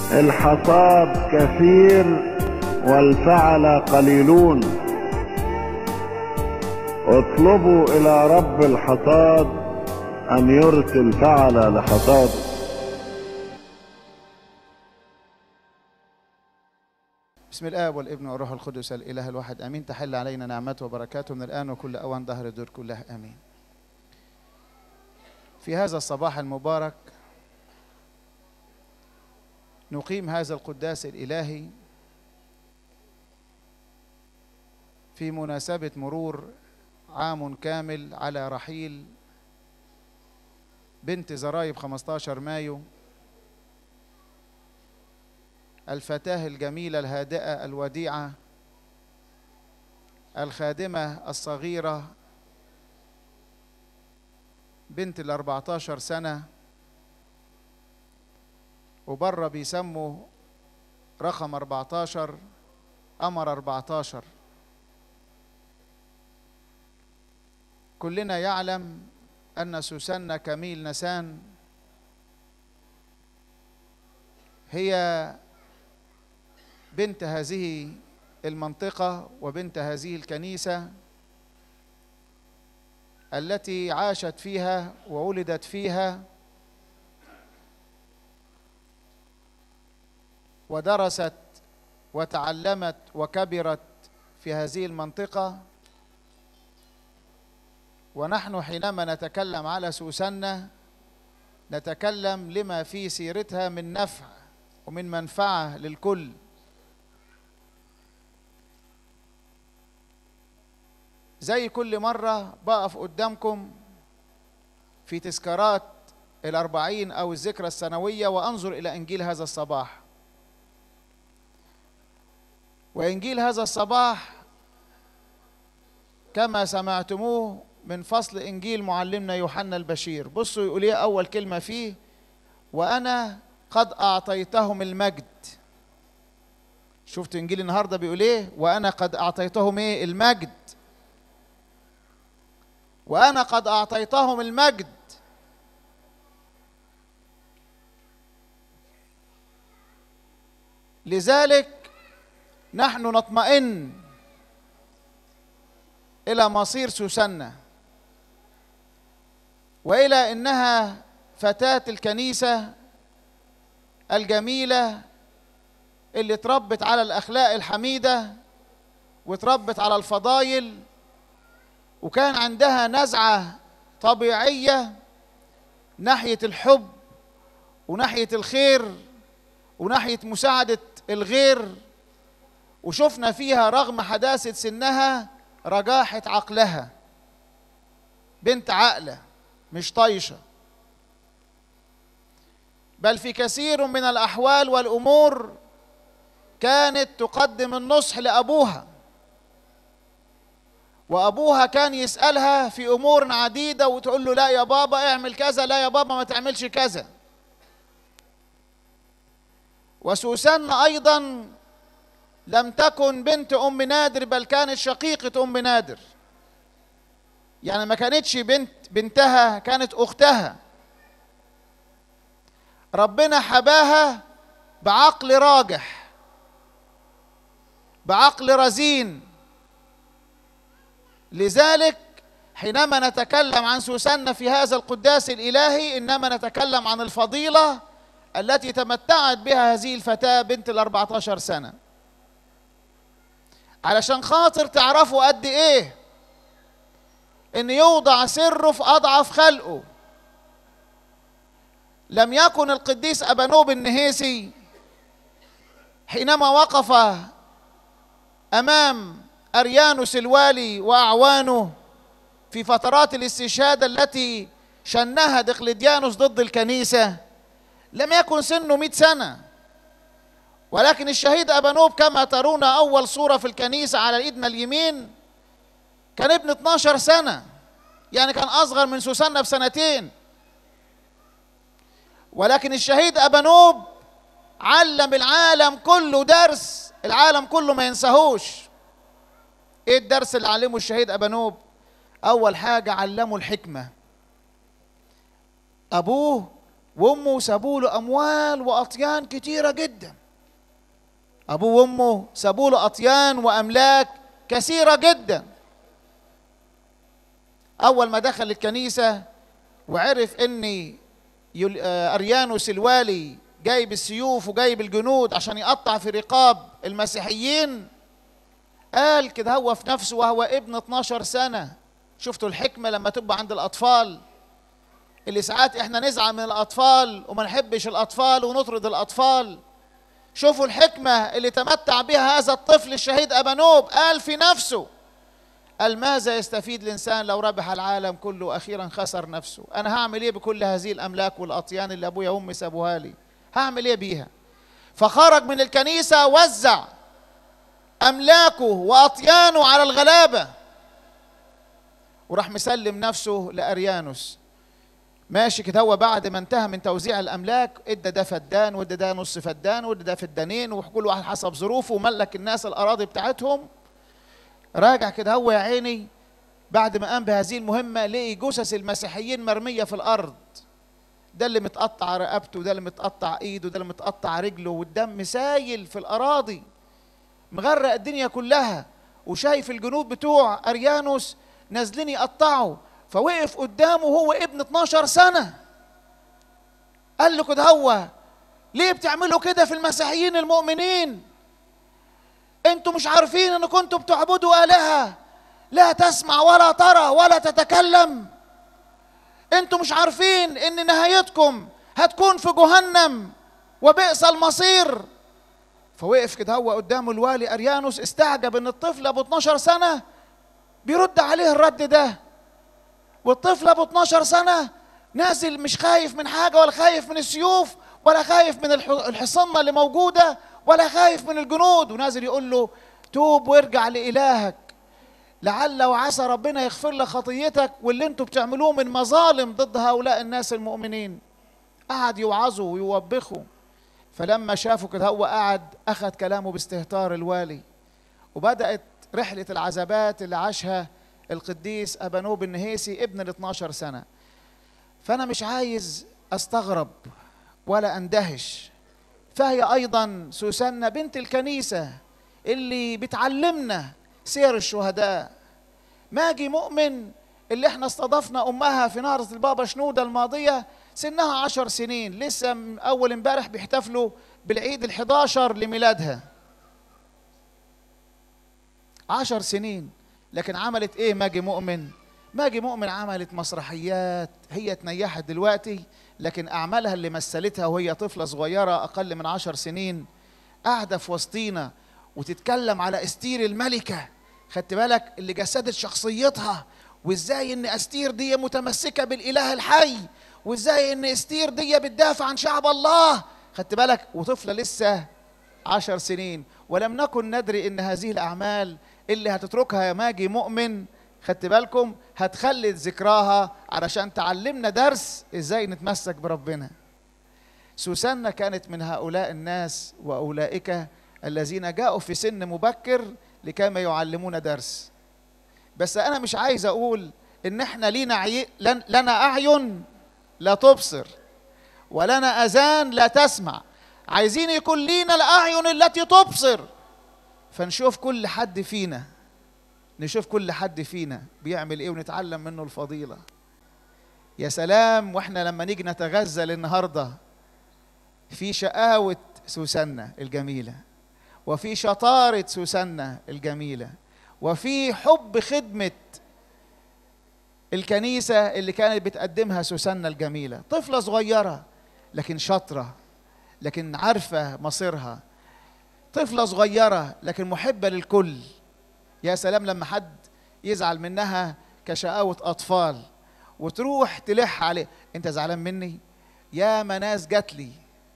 الحصاد كثير والفعل قليلون اطلبوا الى رب الحصاد ان يرسل فعل لحصاده بسم الآب والابن والروح القدس الإله الواحد آمين تحل علينا نعمته وبركاته من الآن وكل أوان ظهر الدور كلها آمين في هذا الصباح المبارك نقيم هذا القداس الإلهي في مناسبة مرور عام كامل على رحيل بنت زرايب 15 مايو الفتاة الجميلة الهادئة الوديعة الخادمة الصغيرة بنت ال 14 سنة وبره بيسموا رقم 14 قمر 14 كلنا يعلم أن سوسنة كميل نسان هي بنت هذه المنطقة وبنت هذه الكنيسة التي عاشت فيها وولدت فيها ودرست وتعلمت وكبرت في هذه المنطقة ونحن حينما نتكلم على سوسنة نتكلم لما في سيرتها من نفع ومن منفعة للكل زي كل مرة بقف قدامكم في تذكارات الأربعين أو الذكرى السنوية وأنظر إلى إنجيل هذا الصباح وإنجيل هذا الصباح كما سمعتموه من فصل إنجيل معلمنا يوحنا البشير بصوا يقول إيه أول كلمة فيه وأنا قد أعطيتهم المجد شفت إنجيل النهاردة بيقول إيه وأنا قد أعطيتهم إيه المجد وأنا قد أعطيتهم المجد لذلك نحن نطمئن إلى مصير سوسنة وإلى إنها فتاة الكنيسة الجميلة اللي اتربت على الأخلاق الحميدة واتربت على الفضايل وكان عندها نزعة طبيعية ناحية الحب وناحية الخير وناحية مساعدة الغير وشفنا فيها رغم حداثة سنها رجاحة عقلها بنت عاقلة مش طايشة بل في كثير من الأحوال والأمور كانت تقدم النصح لأبوها وابوها كان يسالها في امور عديده وتقول له لا يا بابا اعمل كذا لا يا بابا ما تعملش كذا وسوسن ايضا لم تكن بنت ام نادر بل كانت شقيقه ام نادر يعني ما كانتش بنت بنتها كانت اختها ربنا حباها بعقل راجح بعقل رزين لذلك حينما نتكلم عن سوسنة في هذا القداس الإلهي إنما نتكلم عن الفضيلة التي تمتعت بها هذه الفتاة بنت الأربعة عشر سنة علشان خاطر تعرفوا قد إيه إن يوضع سره في أضعف خلقه لم يكن القديس أبانوب النهيسي حينما وقف أمام أريانوس الوالي وأعوانه في فترات الاستشهاد التي شنها دقلديانوس ضد الكنيسة لم يكن سنه مئة سنة ولكن الشهيد أبانوب كما ترون أول صورة في الكنيسة على إيدنا اليمين كان ابن 12 سنة يعني كان أصغر من سوسنة بسنتين ولكن الشهيد أبانوب علم العالم كله درس العالم كله ما ينساهوش ايه الدرس اللي علمه الشهيد ابانوب اول حاجه علمه الحكمه ابوه وامه سابوا له اموال واطيان كتيره جدا ابوه وامه سابوا له اطيان واملاك كثيره جدا اول ما دخل الكنيسه وعرف ان يل- آه، اريانوس الوالي جايب السيوف وجايب الجنود عشان يقطع في رقاب المسيحيين قال كده هو في نفسه وهو ابن 12 سنه شفتوا الحكمه لما تبقى عند الاطفال اللي ساعات احنا نزعل من الاطفال وما نحبش الاطفال ونطرد الاطفال شوفوا الحكمه اللي تمتع بها هذا الطفل الشهيد ابانوب قال في نفسه قال ماذا يستفيد الانسان لو ربح العالم كله واخيرا خسر نفسه انا هعمل ايه بكل هذه الاملاك والاطيان اللي ابويا وامي سابوها لي هعمل ايه بيها فخرج من الكنيسه وزع املاكه واطيانه على الغلابه وراح مسلم نفسه لاريانوس ماشي كده هو بعد ما انتهى من توزيع الاملاك ادى ده فدان وادى ده نص فدان وادى ده فدانين وكل واحد حسب ظروفه وملك الناس الاراضي بتاعتهم راجع كده هو يا عيني بعد ما قام بهذه المهمه لقي جثث المسيحيين مرميه في الارض ده اللي متقطع رقبته وده اللي متقطع ايده وده اللي متقطع رجله والدم سايل في الاراضي مغرق الدنيا كلها وشايف الجنود بتوع اريانوس نازلين يقطعوا فوقف قدامه هو ابن 12 سنه قال له كده هو ليه بتعملوا كده في المسيحيين المؤمنين انتوا مش عارفين ان كنتوا بتعبدوا الهه لا تسمع ولا ترى ولا تتكلم انتوا مش عارفين ان نهايتكم هتكون في جهنم وبئس المصير فوقف كده هو قدامه الوالي اريانوس استعجب ان الطفل ابو 12 سنه بيرد عليه الرد ده والطفل ابو 12 سنه نازل مش خايف من حاجه ولا خايف من السيوف ولا خايف من الح- الحصنه اللي موجوده ولا خايف من الجنود ونازل يقول له توب وارجع لالهك لعل وعسى ربنا يغفر لك خطيتك واللي انتوا بتعملوه من مظالم ضد هؤلاء الناس المؤمنين قعد يوعظوا ويوبخوا فلما شافوا كده هو قعد اخذ كلامه باستهتار الوالي وبدات رحله العذابات اللي عاشها القديس ابانوب النهيسي ابن ال 12 سنه فانا مش عايز استغرب ولا اندهش فهي ايضا سوسنه بنت الكنيسه اللي بتعلمنا سير الشهداء ماجي مؤمن اللي احنا استضفنا امها في نهرة البابا شنودة الماضية سنها عشر سنين لسه من اول امبارح بيحتفلوا بالعيد الحداشر لميلادها عشر سنين لكن عملت ايه ماجي مؤمن ماجي مؤمن عملت مسرحيات هي تنيحت دلوقتي لكن اعمالها اللي مثلتها وهي طفله صغيره اقل من عشر سنين قاعده في وسطينا وتتكلم على استير الملكه خدت بالك اللي جسدت شخصيتها وازاي ان استير دي متمسكه بالاله الحي وازاي ان استير دي بتدافع عن شعب الله خدت بالك وطفله لسه عشر سنين ولم نكن ندري ان هذه الاعمال اللي هتتركها يا ماجي مؤمن خدت بالكم هتخلد ذكراها علشان تعلمنا درس ازاي نتمسك بربنا سوسنة كانت من هؤلاء الناس واولئك الذين جاءوا في سن مبكر لكما يعلمون درس بس انا مش عايز اقول ان احنا لينا عي... لن... لنا اعين لا تبصر ولنا اذان لا تسمع عايزين يكون لينا الاعين التي تبصر فنشوف كل حد فينا نشوف كل حد فينا بيعمل ايه ونتعلم منه الفضيله يا سلام واحنا لما نيجي نتغزل النهارده في شقاوه سوسنه الجميله وفي شطاره سوسنه الجميله وفي حب خدمه الكنيسه اللي كانت بتقدمها سوسنه الجميله طفله صغيره لكن شاطره لكن عارفه مصيرها طفله صغيره لكن محبه للكل يا سلام لما حد يزعل منها كشقاوة أطفال وتروح تلح عليه أنت زعلان مني يا ناس جات لي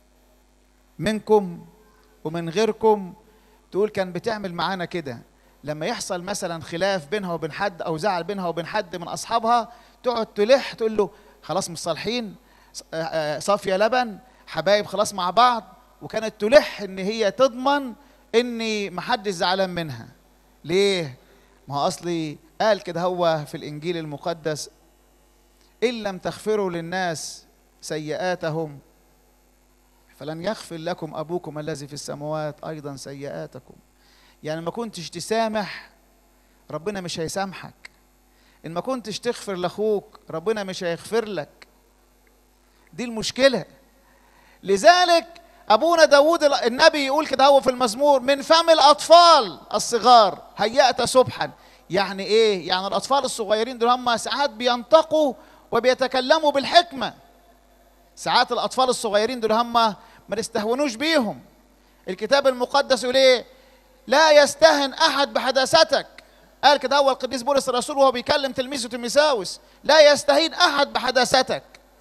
منكم ومن غيركم تقول كان بتعمل معانا كده لما يحصل مثلا خلاف بينها وبين حد او زعل بينها وبين حد من اصحابها تقعد تلح تقول له خلاص مصالحين صافيه لبن حبايب خلاص مع بعض وكانت تلح ان هي تضمن ان محدش زعلان منها ليه ما هو اصلي قال كده هو في الانجيل المقدس ان لم تغفروا للناس سيئاتهم فلن يغفر لكم ابوكم الذي في السماوات ايضا سيئاتكم يعني ما كنتش تسامح ربنا مش هيسامحك ان ما كنتش تغفر لاخوك ربنا مش هيغفر لك دي المشكله لذلك ابونا داود النبي يقول كده هو في المزمور من فم الاطفال الصغار هيأت سبحا يعني ايه يعني الاطفال الصغيرين دول هم ساعات بينطقوا وبيتكلموا بالحكمه ساعات الاطفال الصغيرين دول هم ما نستهونوش بيهم الكتاب المقدس يقول ايه لا يستهن احد بحداثتك قال كده هو القديس بولس الرسول وهو بيكلم تلميذه تيموثاوس لا يستهين احد بحداثتك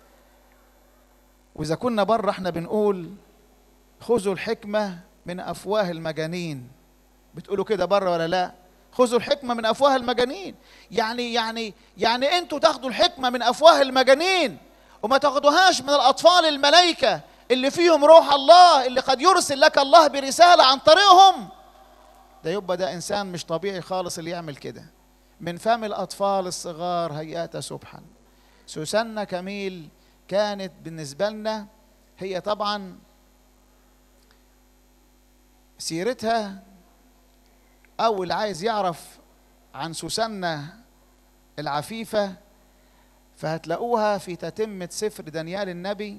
واذا كنا بره احنا بنقول خذوا الحكمه من افواه المجانين بتقولوا كده بره ولا لا خذوا الحكمه من افواه المجانين يعني يعني يعني انتوا تاخدوا الحكمه من افواه المجانين وما تاخدوهاش من الاطفال الملائكه اللي فيهم روح الله اللي قد يرسل لك الله برساله عن طريقهم ده يبقى ده انسان مش طبيعي خالص اللي يعمل كده من فم الاطفال الصغار هيئات سبحا سوسنة كميل كانت بالنسبة لنا هي طبعا سيرتها أو اللي عايز يعرف عن سوسنة العفيفة فهتلاقوها في تتمة سفر دانيال النبي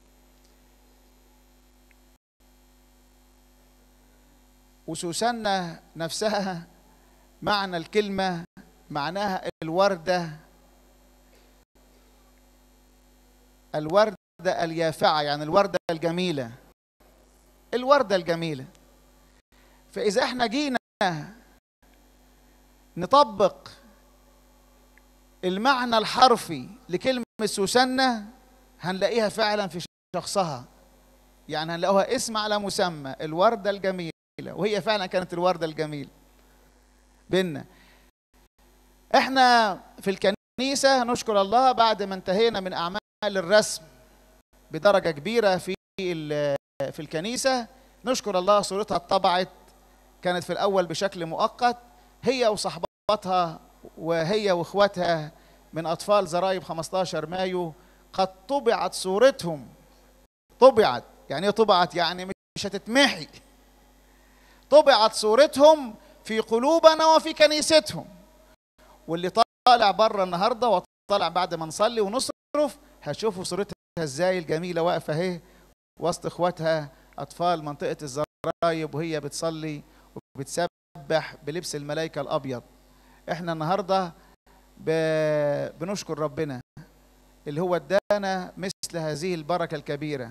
وسوسنة نفسها معنى الكلمة معناها الوردة الوردة اليافعة يعني الوردة الجميلة الوردة الجميلة فإذا احنا جينا نطبق المعنى الحرفي لكلمة سوسنة هنلاقيها فعلا في شخصها يعني هنلاقوها اسم على مسمى الوردة الجميلة وهي فعلا كانت الوردة الجميلة بينا احنا في الكنيسة نشكر الله بعد ما انتهينا من أعمال الرسم بدرجة كبيرة في في الكنيسة نشكر الله صورتها اتطبعت كانت في الأول بشكل مؤقت هي وصحباتها وهي واخواتها من أطفال زرايب 15 مايو قد طبعت صورتهم طبعت يعني ايه طبعت يعني مش هتتمحي طبعت صورتهم في قلوبنا وفي كنيستهم واللي طالع بره النهارده وطالع بعد ما نصلي ونصرف هشوفوا صورتها ازاي الجميله واقفه اهي وسط اخواتها اطفال منطقه الزرايب وهي بتصلي وبتسبح بلبس الملائكه الابيض احنا النهارده ب... بنشكر ربنا اللي هو ادانا مثل هذه البركه الكبيره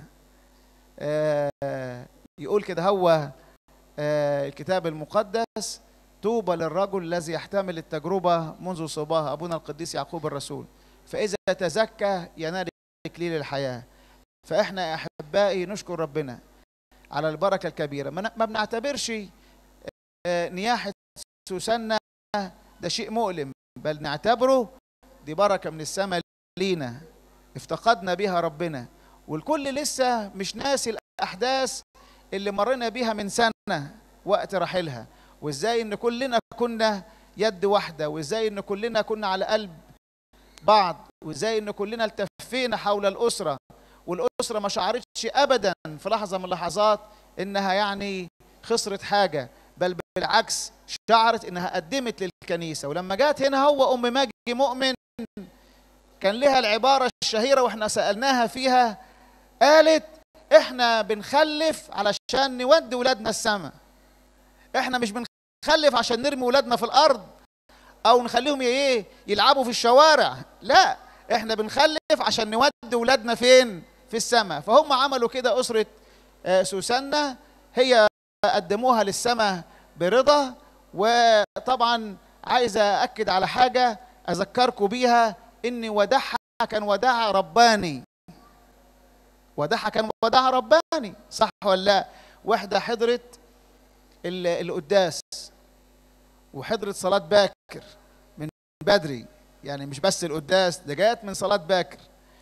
آه يقول كده هو آه الكتاب المقدس طوبى للرجل الذي يحتمل التجربه منذ صباها ابونا القديس يعقوب الرسول فاذا تزكى ينال اكليل الحياه فاحنا يا احبائي نشكر ربنا على البركه الكبيره ما بنعتبرش نياحه سوسنه ده شيء مؤلم بل نعتبره دي بركه من السماء لينا افتقدنا بها ربنا والكل لسه مش ناسي الاحداث اللي مرينا بيها من سنه وقت رحيلها وازاي ان كلنا كنا يد واحده وازاي ان كلنا كنا على قلب بعض وازاي ان كلنا التفينا حول الاسره والاسره ما شعرتش ابدا في لحظه من اللحظات انها يعني خسرت حاجه بل بالعكس شعرت انها قدمت للكنيسه ولما جات هنا هو ام ماجي مؤمن كان لها العباره الشهيره واحنا سالناها فيها قالت احنا بنخلف علشان نودي ولادنا السماء احنا مش بنخلف عشان نرمي ولادنا في الارض او نخليهم ايه يلعبوا في الشوارع لا احنا بنخلف عشان نودي ولادنا فين في السماء فهم عملوا كده اسره سوسنه هي قدموها للسماء برضا وطبعا عايز اكد على حاجه اذكركم بيها ان وداعها كان وداع رباني وداعها كان وداع رباني صح ولا لا واحده حضرت القداس وحضرت صلاه باكر من بدري يعني مش بس القداس ده جات من صلاه باكر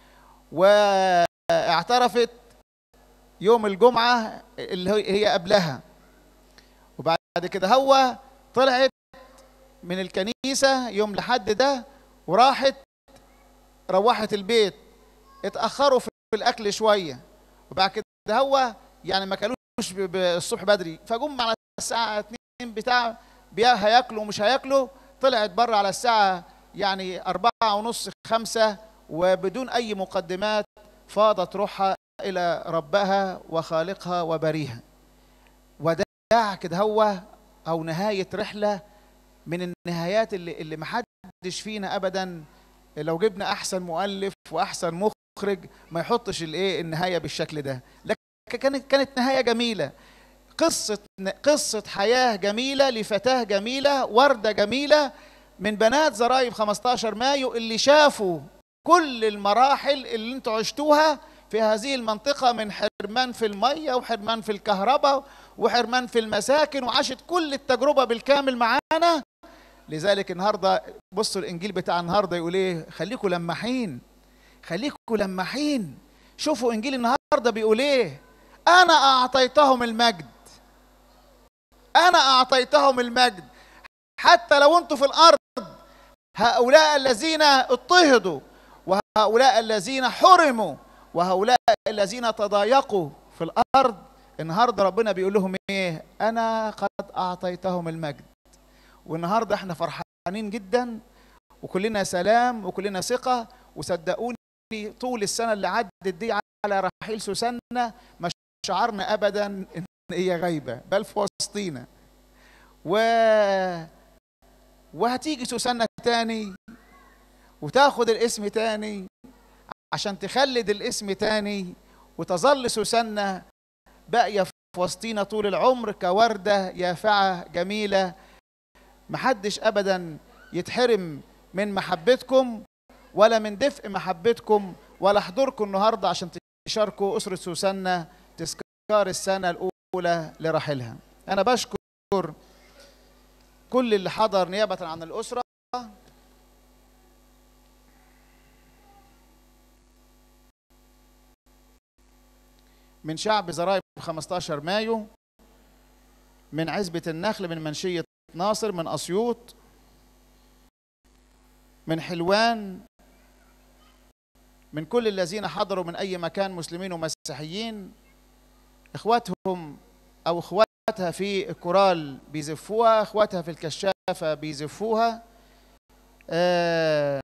واعترفت يوم الجمعه اللي هي قبلها وبعد كده هو طلعت من الكنيسه يوم لحد ده وراحت روحت البيت اتاخروا في الاكل شويه وبعد كده هو يعني ما كلوش ب- ب- الصبح بدري فجم على الساعه 2 بتاع بيا هياكلوا ومش هياكلوا طلعت بره على الساعه يعني أربعة ونص خمسة وبدون أي مقدمات فاضت روحها إلى ربها وخالقها وبريها وداع كده هو أو نهاية رحلة من النهايات اللي, اللي محدش فينا أبدا لو جبنا أحسن مؤلف وأحسن مخرج ما يحطش الإيه النهاية بالشكل ده لكن كانت كانت نهاية جميلة قصة قصة حياة جميلة لفتاة جميلة وردة جميلة من بنات زرايب 15 مايو اللي شافوا كل المراحل اللي انتوا عشتوها في هذه المنطقة من حرمان في المية وحرمان في الكهرباء وحرمان في المساكن وعاشت كل التجربة بالكامل معانا لذلك النهاردة بصوا الإنجيل بتاع النهاردة يقول إيه خليكوا لماحين خليكوا لماحين شوفوا إنجيل النهاردة بيقول إيه أنا أعطيتهم المجد أنا أعطيتهم المجد حتى لو أنتوا في الأرض هؤلاء الذين اضطهدوا وهؤلاء الذين حرموا وهؤلاء الذين تضايقوا في الأرض النهاردة ربنا بيقول لهم إيه أنا قد أعطيتهم المجد والنهاردة احنا فرحانين جدا وكلنا سلام وكلنا ثقة وصدقوني طول السنة اللي عدت دي على رحيل سوسنة ما شعرنا أبدا إن هي غايبة بل في وسطينا و وهتيجي سوسنة تاني وتاخد الاسم تاني عشان تخلد الاسم تاني وتظل سوسنة باقية في وسطينا طول العمر كوردة يافعة جميلة محدش أبدا يتحرم من محبتكم ولا من دفء محبتكم ولا حضوركم النهاردة عشان تشاركوا أسرة سوسنة تذكار السنة الأولى لرحلها أنا بشكر كل اللي حضر نيابة عن الأسرة من شعب زرايب 15 مايو من عزبة النخل من منشية ناصر من أسيوط من حلوان من كل الذين حضروا من أي مكان مسلمين ومسيحيين إخواتهم أو إخواتها في الكورال بيزفوها إخواتها في الكشافة بيزفوها آه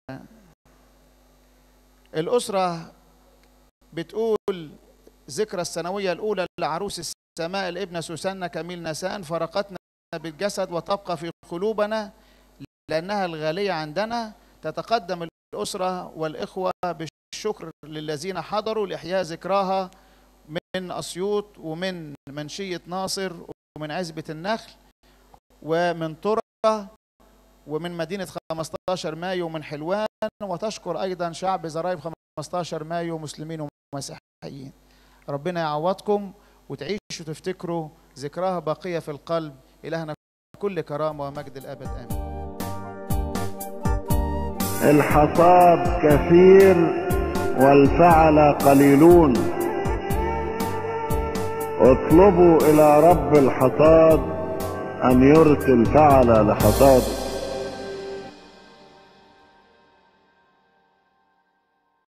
الأسرة بتقول ذكرى السنوية الأولى لعروس السماء الابنة سوسنة كميل نسان فرقتنا بالجسد وتبقى في قلوبنا لأنها الغالية عندنا تتقدم الأسرة والإخوة بالشكر للذين حضروا لإحياء ذكراها من أسيوط ومن منشية ناصر ومن عزبة النخل ومن طرة ومن مدينة 15 مايو من حلوان وتشكر أيضا شعب زرايب 15 مايو مسلمين ومسيحيين ربنا يعوضكم وتعيشوا تفتكروا ذكراها باقية في القلب إلهنا كل كرامة ومجد الأبد آمين الحصاد كثير والفعل قليلون اطلبوا إلى رب الحصاد أن يرسل فعل لحصاده